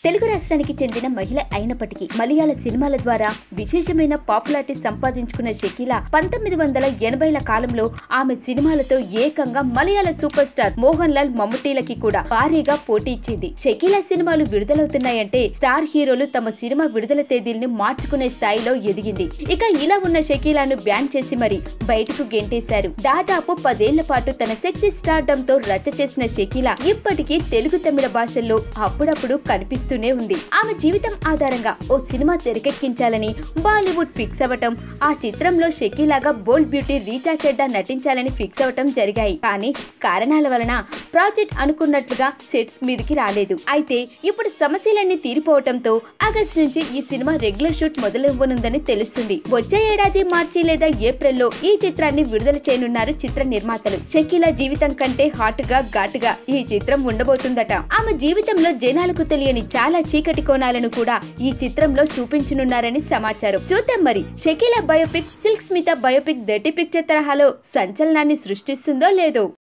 తెలుగు రాష్ట్రానికి చెందిన మహిళ అయినప్పటికీ మలయాళ సినిమాల ద్వారా విశేషమైన పాపులారిటీ సంపాదించుకున్న షకీలా పంతొమ్మిది వందల ఎనభైల కాలంలో ఆమె సినిమాలతో ఏకంగా మలయాళ సూపర్ స్టార్ మోహన్ లాల్ మమ్ముటీలకి కూడా భారీగా పోటీ ఇచ్చింది షకీలా సినిమాలు విడుదలవుతున్నాయంటే స్టార్ హీరోలు తమ సినిమా విడుదల తేదీల్ని మార్చుకునే స్థాయిలో ఎదిగింది ఇక ఇలా ఉన్న షకీలాను బ్యాన్ చేసి మరి బయటకు గెంటేశారు దాదాపు పదేళ్ల పాటు తన సెక్సీ స్టార్డమ్ తో రచ్చ చేసిన షకీలా ఇప్పటికీ తెలుగు తమిళ భాషల్లో అప్పుడప్పుడు కనిపిస్తూనే ఉంది ఆమె జీవితం ఆధారంగా ఓ సినిమా తెరకెక్కించాలని బాలీవుడ్ ఫిక్స్ అవ్వటం ఆ చిత్రంలో షకీలాగా బోల్డ్ బ్యూటీ రీచా చెడ్డా నటించాలని ఫిక్స్ అవ్వటం జరిగాయి కానీ కారణాల వలన ప్రాజెక్ట్ అనుకున్నట్లుగా సెట్స్ మీదకి రాలేదు అయితే ఇప్పుడు సమస్యలన్నీ తీరిపోవటంతో ఆగస్ట్ నుంచి ఈ సినిమా రెగ్యులర్ షూట్ మొదలవ్వనుందని తెలుస్తుంది వచ్చే ఏడాది మార్చి లేదా ఏప్రిల్లో ఈ చిత్రాన్ని విడుదల చేయనున్నారు చిత్ర నిర్మాతలు షకీలా జీవితం కంటే హాట్ గా ఘాటుగా ఈ చిత్రం ఉండబోతుందట ఆమె జీవితంలో జనాలకు తెలియని చాలా చీకటి కోణాలను కూడా ఈ చిత్రంలో చూపించనున్నారని సమాచారం చూద్దాం మరి షకీలా బయోపిక్ సిల్క్ స్మిత బయోపిక్ దటి పిక్చర్ తరహాలో సంచలనాన్ని సృష్టిస్తుందో లేదో